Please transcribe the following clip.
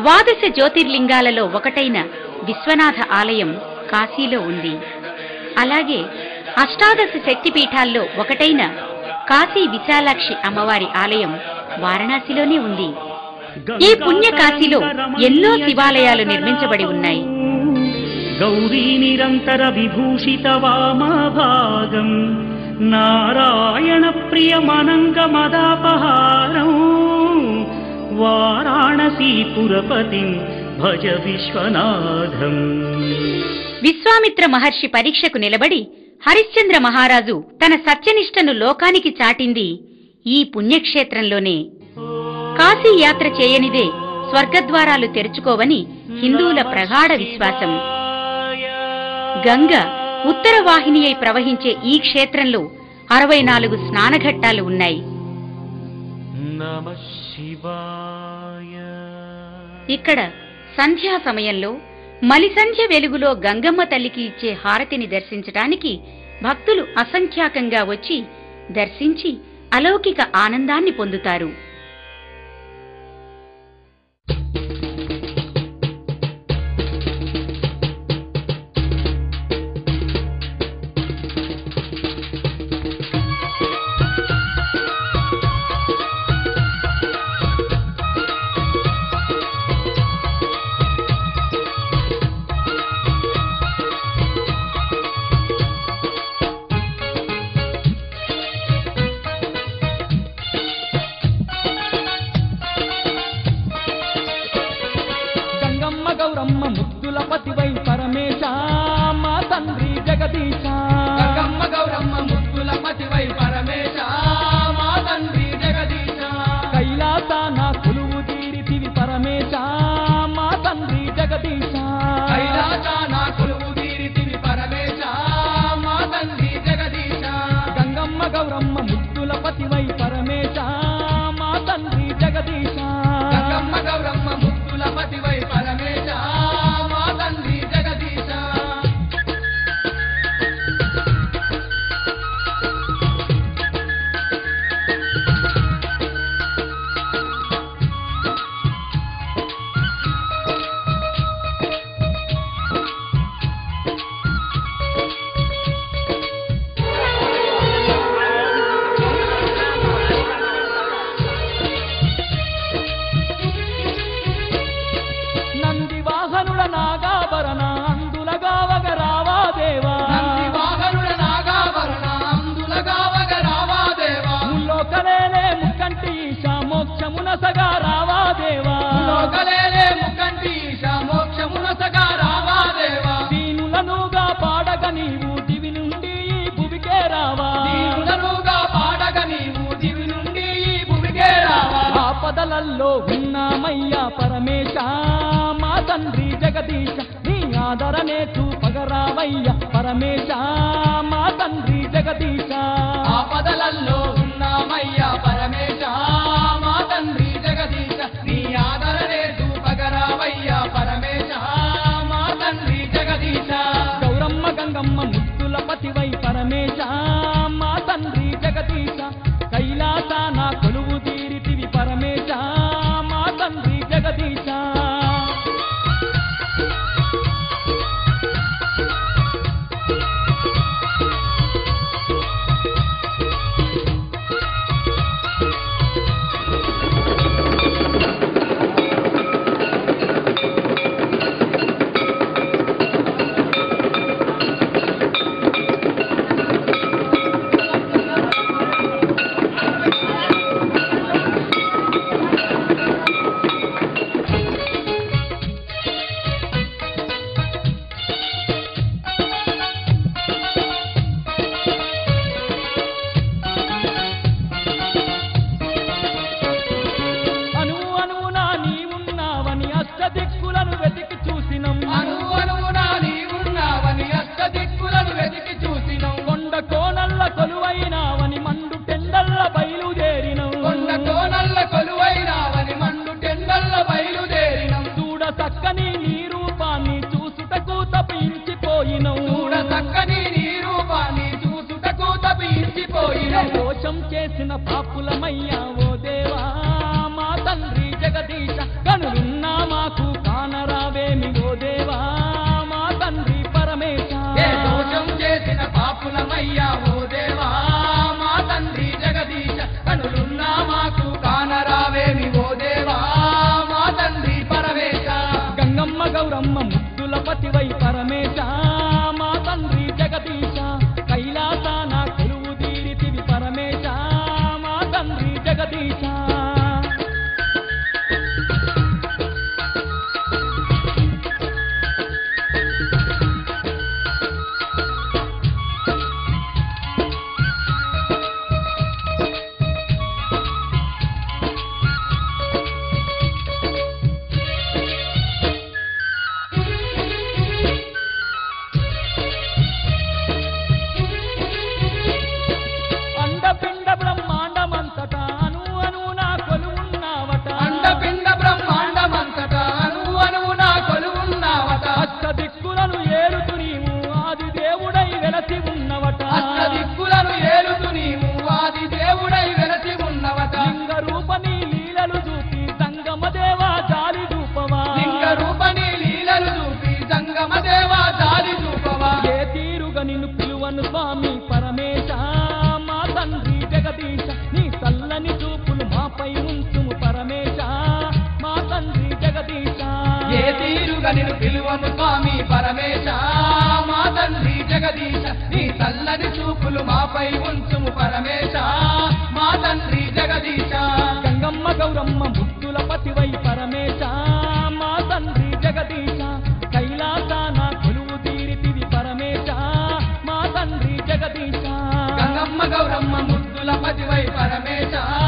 ద్వాదశ జ్యోతిర్లింగాలలో ఒకటైన విశ్వనాథ ఆలయం కాశీలో ఉంది అలాగే అష్టాదశ శక్తిపీఠాల్లో ఒకటైన కాశీ విశాలాక్షి అమ్మవారి ఆలయం వారణాసిలోనే ఉంది ఈ పుణ్య కాశీలో ఎన్నో శివాలయాలు నిర్మించబడి ఉన్నాయి గౌరీ నిరంతర విభూషిత వామభాగం నారాయణ ప్రియమనంగ మదాపహారం వారాణసీపురపతిం భజ విశ్వనాథం విశ్వామిత్ర మహర్షి పరీక్షకు నిలబడి హరిశ్చంద్ర మహారాజు తన సత్యనిష్టను లోకానికి చాటింది ఈ పుణ్యక్షేత్రంలోనే కాశీ యాత్ర చేయనిదే స్వర్గద్వారాలు తెరుచుకోవని హిందువుల ప్రగాఢ విశ్వాసం గంగ ఉత్తర వాహిని అయి ప్రవహించే ఈ క్షేత్రంలో అరవై నాలుగు స్నానఘట్టాలు ఉన్నాయి నమ శివాయ ఇక్కడ సంధ్యా సమయంలో మలిసంధ్య వెలుగులో గంగమ్మ తల్లికి ఇచ్చే హారతిని దర్శించటానికి భక్తులు అసంఖ్యాకంగా వచ్చి దర్శించి అలౌకిక ఆనందాన్ని పొందుతారు గంగమ్మ గౌరమ్మ ముద్దుల పతివై పరమేశ మా తండ్రి జగదీశ గంగమ్మ గౌరమ్మ ముద్దుల పతివై పరమేశ మా తండ్రి జగదీశ కైలాసాన కొలువు తీరితివి పరమేశ మా తండ్రి జగదీశ కైలాసాన కొలువు తీరితివి పరమేశ మా తండ్రి జగదీశ గంగమ్మ గౌరమ్మ ముద్దుల పతివై పరమేశ మా తండ్రి జగదీశ గంగమ్మ గౌరమ్మ ముద్దుల పతివై పరమేశ మా తండ్రి జగదీశ నంది వాహనుల నాగాభరణ అందులగావగ రావా దేవా నంది వాహనుల నాగాభరణ అందులగావగ రావా దేవా ముల్లోకలేలే ముక్కంటి ఈశ మోక్షమున సగా రావా దేవా లోకలేలే ముక్కంటి ఈశ మోక్షమునసగా రావా దేవా దీనులనుగా పాడగ నీవు దివి నుండి ఈ భువికే రావా దీనులనుగా పాడగ నీవు దివి నుండి ఈ భూమికే రావా ఆపదలల్లో ఉన్నామయ్యా పరమేశ మా తండ్రి జగదీశ నీ ఆదరణే చూపగరావయ్య పరమేశ మా తండ్రి జగదీశ ఆపదలల్లో ఉన్నామయ్యా పరమేశ మా తండ్రి జగదీశ నీ ఆదరణే చూపగరావయ్యా పరమేశ మా తండ్రి జగదీశ గౌరమ్మ గంగమ్మ ముద్దుల పతివై పరమేశ మా తండ్రి జగదీశ కైలాసాన కొలువు తీరితివి పరమేశ మా తండ్రి జగదీశ అను అనువునా నీవున్నావని అష్టదిక్కులను వెతికి చూసినం అను అనువునా నీవున్నావని అష్ట దిక్కులను వెతికి చూసినం కొండ కోనల్ల కొలువైనావని మండు టెండల్ల బయలుదేరినం కొండ కోనల్ల కొలువైనావని మండు టెండల్ల బయలుదేరినం చూడ చక్కని నీ రూపాన్ని చూసుటకు తప్పించిపోయినం చూడ చక్కని నీ రూపాన్ని చూసుటకు తప్పించిపోయినం దోషం చేసిన పాపులమయ్యా ఓ దేవా మా తండ్రి జగదీశ కనులున్నా మాకు మము స్వామి పరమేశ మా తండ్రి జగదీశ నీ చల్లని చూపులు మాపై ఉంచుము పరమేశ మా తండ్రి జగదీశ గంగమ్మ గౌరమ్మ ముద్దుల పతివై పరమేశ మా తండ్రి జగదీశ కైలాసాన కొలువు తీరితివి పరమేశ మా తండ్రి జగదీశ గంగమ్మ గౌరమ్మ ముద్దుల పతివై పరమేశ